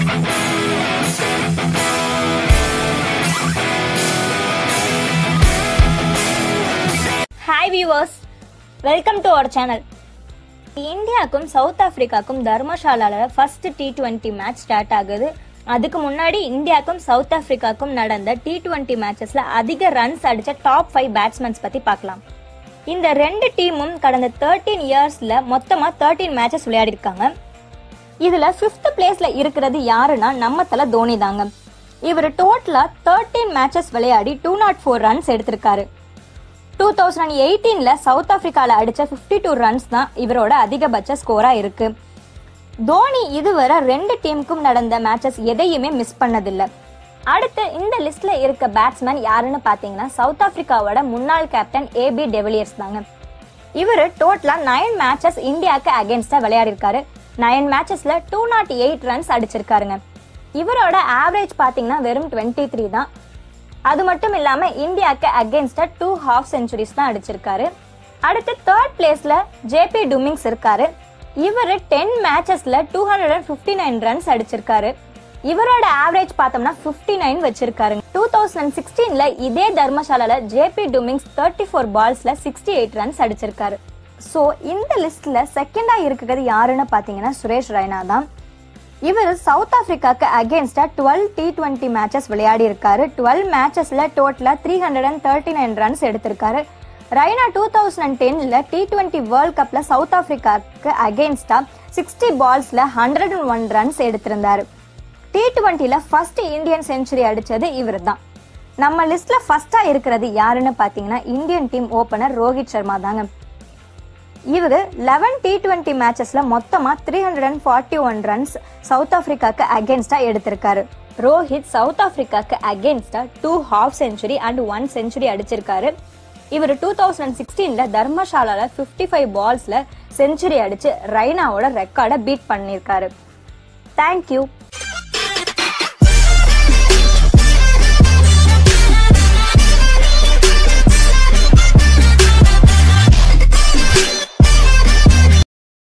hi viewers welcome to our channel இந்தியாவுக்கும் South ஆப்பிரிக்காக்கும் தர்மசாலால first T twenty match start ஆகுது அதுக்கு முன்னாடி இந்தியாவுக்கும் சவுத் ஆப்பிரிக்காக்கும் நடந்த டி டுவெண்ட்டி மேட்சஸ்ல அதிக ரன்ஸ் அடிச்ச டாப் ஃபைவ் பேட்ஸ்மேன்ஸ் பத்தி பார்க்கலாம் இந்த ரெண்டு டீமும் கடந்த தேர்ட்டீன் இயர்ஸ்ல மொத்தமா தேர்ட்டீன் மேட்சஸ் விளையாடி இருக்காங்க இதுல ஃபிஃப்த் பிளேஸ்ல இருக்கிறது யாருன்னா நம்ம தல தோனி தாங்க இவர் டோட்டலா தேர்ட்டீன் மேட்சஸ் விளையாடி டூ நாட் ஃபோர் ரன்ஸ் எடுத்திருக்காரு டூ தௌசண்ட் எயிட்டீன்ல சவுத் ஆப்பிரிக்கால அடிச்ச 52 டூ ரன்ஸ் தான் இவரோட அதிகபட்ச ஸ்கோரா இருக்கு தோனி இதுவரை ரெண்டு டீமுக்கும் நடந்த மேட்சஸ் எதையுமே மிஸ் பண்ணதில்ல அடுத்து இந்த லிஸ்ட்ல இருக்க பேட்ஸ்மேன் யாருன்னு பாத்தீங்கன்னா சவுத் ஆப்பிரிக்காவோட முன்னாள் கேப்டன் ஏபி டெவிலியர்ஸ் தாங்க இவர் டோட்டலா நைன் மேட்சஸ் இந்தியாவுக்கு அகேன்ஸ்டா விளையாடி இருக்காரு நைன் மேட்சஸ்ல டூ நாட் எயிட் ரன்ஸ் அடிச்சிருக்காருங்க இவரோட ஆவரேஜ் பாத்தீங்கன்னா வெறும் டுவெண்ட்டி த்ரீ தான் அது மட்டும் இல்லாம இந்தியாவுக்கு அகேன்ஸ்டா டூ ஹாஃப் செஞ்சுரிஸ் தான் அடிச்சிருக்காரு அடுத்து தேர்ட் பிளேஸ்ல ஜேபி டுமிங்ஸ் இருக்காரு இவர் டென் மேட்சஸ்ல two hundred and fifty nine runs அடிச்சிருக்காரு இவரோட ஆவரேஜ் பார்த்தோம்னா 59 நைன் வச்சிருக்காரு டூ தௌசண்ட் சிக்ஸ்டீன்ல இதே தர்மசாலால ஜேபி டுமிங்ஸ் தேர்ட்டி ஃபோர் பால்ஸ்ல சிக்ஸ்டி எயிட் ரன்ஸ் அடிச்சிருக்காரு ஸோ இந்த லிஸ்ட்ல செகண்டா இருக்கிறது யாருன்னு பாத்தீங்கன்னா சுரேஷ் ரெய்னா தான் இவர் சவுத் ஆப்பிரிக்காக்கு அகேன்ஸ்டா டுவெல் டி டுவெண்ட்டி மேட்சஸ் விளையாடி இருக்காரு டுவெல் மேட்சஸ்ல டோட்டலா three hundred and thirty nine runs எடுத்திருக்காரு ரைனா டூ தௌசண்ட் டென்ல டி டுவெண்ட்டி வேர்ல்ட் கப்ல சவுத் ஆப்பிரிக்காக்கு அகேன்ஸ்டா சிக்ஸ்டி பால்ஸ்ல ஹண்ட்ரட் அண்ட் ஒன் ரன்ஸ் எடுத்திருந்தாரு டி டுவெண்ட்டில ஃபர்ஸ்ட் இந்தியன் செஞ்சுரி அடிச்சது இவர் தான் நம்ம லிஸ்ட்ல ஃபர்ஸ்டா இருக்கிறது யாருன்னு பாத்தீங்கன்னா Indian team opener Rohit Sharma தாங்க இவரு லெவன் டி டுவெண்ட்டி மேட்சஸ்ல மொத்தமா three hundred and forty one runs South ஆப்பிரிக்காக்கு அகேன்ஸ்டா எடுத்திருக்காரு ரோஹித் சவுத் ஆப்பிரிக்காக்கு அகேன்ஸ்டா two half century and one century அடிச்சிருக்காரு இவர் டூ தௌசண்ட் சிக்ஸ்டீன்ல தர்மசாலால ஃபிஃப்டி ஃபைவ் பால்ஸ்ல செஞ்சுரி அடிச்சு ரெய்னாவோட ரெக்கார்டை பீட் பண்ணியிருக்காரு தேங்க்யூ